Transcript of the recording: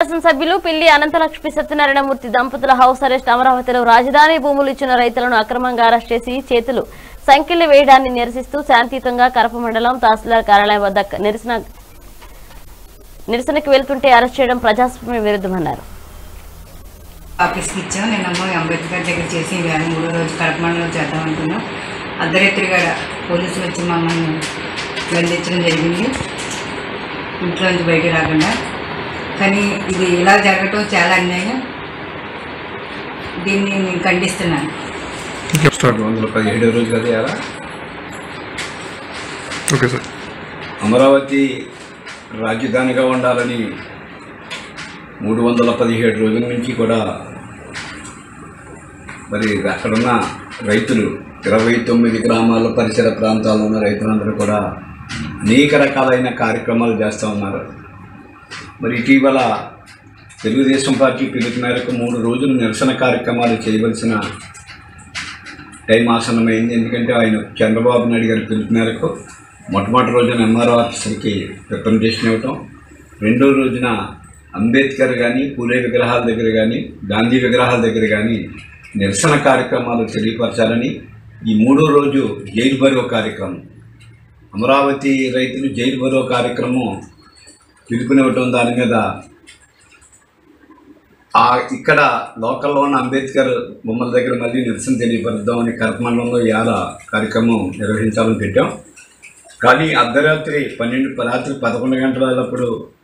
శాసనసభ్యులు పిల్లి అనంతలక్ష్మి సత్యనారాయణమూర్తి దంపతుల హౌస్ అరెస్ట్ అమరావతిలో రాజధాని భూములు ఇచ్చిన రైతులను అక్రమంగా అరెస్ట్ చేసి చేతులు సంఖ్యలు వేయడాన్ని నిరసిస్తూ శాంతియుతంగా కరప మండలం తహసీల్దార్ కార్యాలయం వద్ద నిరసన నిరసనకు వెళ్తుంటే అరెస్ట్ చేయడం ప్రజాస్వామ్య విరుద్ధమన్నారు ఆఫీస్కి ఇచ్చాం నేనేమో అంబేద్కర్ దగ్గర చేసి వేళ మూడో రోజు కడప మండలం చేద్దాం అనుకున్నాం అర్ధరాత్రిగా పోలీసులు వచ్చి మమ్మల్ని బంధించడం జరిగింది ఇంట్లో నుంచి బయటికి రాకుండా కానీ ఇది ఇలా జరగటం చాలా అన్యాయం దీన్ని నేను ఖండిస్తున్నాను స్టార్ట్ వందల పదిహేడో రోజు కదా ఇవాళ. ఓకే సార్ అమరావతి రాజధానిగా ఉండాలని మూడు వందల పదిహేడు రోజుల నుంచి కూడా మరి అక్కడున్న రైతులు ఇరవై తొమ్మిది గ్రామాల పరిసర ప్రాంతాల్లో ఉన్న రైతులందరూ కూడా అనేక రకాలైన కార్యక్రమాలు చేస్తూ ఉన్నారు మరి ఇటీవల తెలుగుదేశం పార్టీ పిలుపు మేరకు మూడు రోజులు నిరసన కార్యక్రమాలు చేయవలసిన టైం ఆసన్నమైంది ఎందుకంటే ఆయన చంద్రబాబు నాయుడు గారి పిలుపు మేరకు మొట్టమొదటి రోజున ఎంఆర్ఓ ఆఫీసర్కి రిప్రజెంటేషన్ ఇవ్వటం రెండో రోజున అంబేద్కర్ కానీ పూలే విగ్రహాల దగ్గర కానీ గాంధీ విగ్రహాల దగ్గర కానీ నిరసన కార్యక్రమాలు తెలియపరచాలని ఈ మూడో రోజు జైలు బరో కార్యక్రమం అమరావతి రైతులు జైలు బరో కార్యక్రమం పిలుపునివ్వటం దాని మీద ఆ ఇక్కడ లోకల్లో ఉన్న అంబేద్కర్ బొమ్మల దగ్గర మళ్ళీ నిరసన తెలియపరుద్దాం అని కరపమండలంలో ఇవాళ కార్యక్రమం నిర్వహించాలని పెట్టాం కానీ అర్ధరాత్రి పన్నెండు రాత్రి పదకొండు గంటలప్పుడు